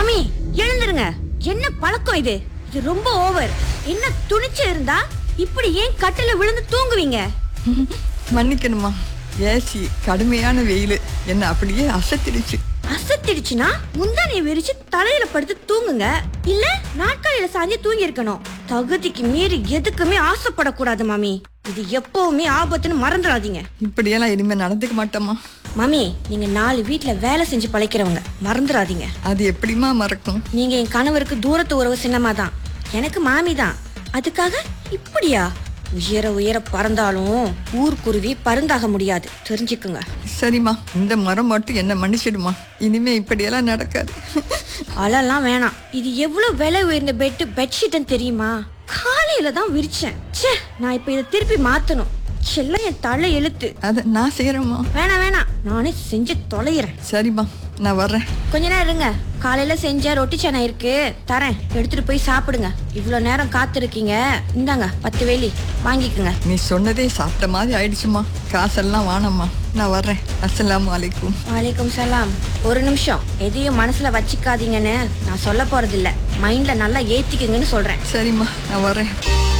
மாமி எழுந்துருங்க என்ன பழக்கம் இது இது ரொம்ப ஓவர் என்ன துணிச்சு இருந்தா இப்படி ஏன் கட்டில விழுந்து தூங்குவீங்க மன்னிக்கணுமா ஏசி கடுமையான வெயில் என்ன அப்படியே அசத்திடுச்சு அசத்திடுச்சுன்னா முந்தானைய விரிச்சு தலையில படுத்து தூங்குங்க இல்ல நாட்காலில சாஞ்சு தூங்கி இருக்கணும் தகுதிக்கு மீறி எதுக்குமே ஆசைப்படக்கூடாது மாமி இது எப்பவுமே ஆபத்துன்னு மறந்துடாதீங்க இப்படியெல்லாம் இனிமே நடந்துக்க மாட்டோமா மாமி நீங்க நாலு வீட்ல வேலை செஞ்சு பழைக்கிறவங்க மறந்துடாதீங்க அது எப்படிமா மறக்கும் நீங்க என் கணவருக்கு தூரத்து உறவு சின்னமா தான் எனக்கு மாமி தான் அதுக்காக இப்படியா உயர உயர பறந்தாலும் ஊர்க்குருவி பருந்தாக முடியாது தெரிஞ்சுக்குங்க சரிம்மா இந்த மரம் மட்டும் என்ன மன்னிச்சிடுமா இனிமே இப்படியெல்லாம் நடக்காது அழலாம் வேணாம் இது எவ்வளவு விலை உயர்ந்த பெட்டு பெட்ஷீட்னு தெரியுமா காலையில தான் விரிச்சேன் ச்சே நான் இப்ப இதை திருப்பி மாத்தணும் செல்லம் என் தலை எழுத்து அதை நான் செய்யறேம்மா வேணாம் வேணாம் நானே செஞ்சு தொலைகிறேன் சரிம்மா நான் வர்றேன் கொஞ்ச நேரம் இருங்க காலையில செஞ்ச ரொட்டி சனை இருக்கு தரேன் எடுத்துட்டு போய் சாப்பிடுங்க இவ்வளோ நேரம் காத்திருக்கீங்க இந்தாங்க பத்து வேலி வாங்கிக்கோங்க நீ சொன்னதே சாப்பிட்ட மாதிரி ஆயிடுச்சுமா காசெல்லாம் வானம்மா நான் வர்றேன் அஸ்ஸலாமு அலைக்கும் வலைக்கம் சலாம் ஒரு நிமிஷம் எதையும் மனசுல வச்சுக்காதீங்கன்னு நான் சொல்ல போறது இல்ல மைண்ட்ல நல்லா ஏத்திக்குங்கன்னு சொல்றேன் சரிம்மா நான் வர்றேன்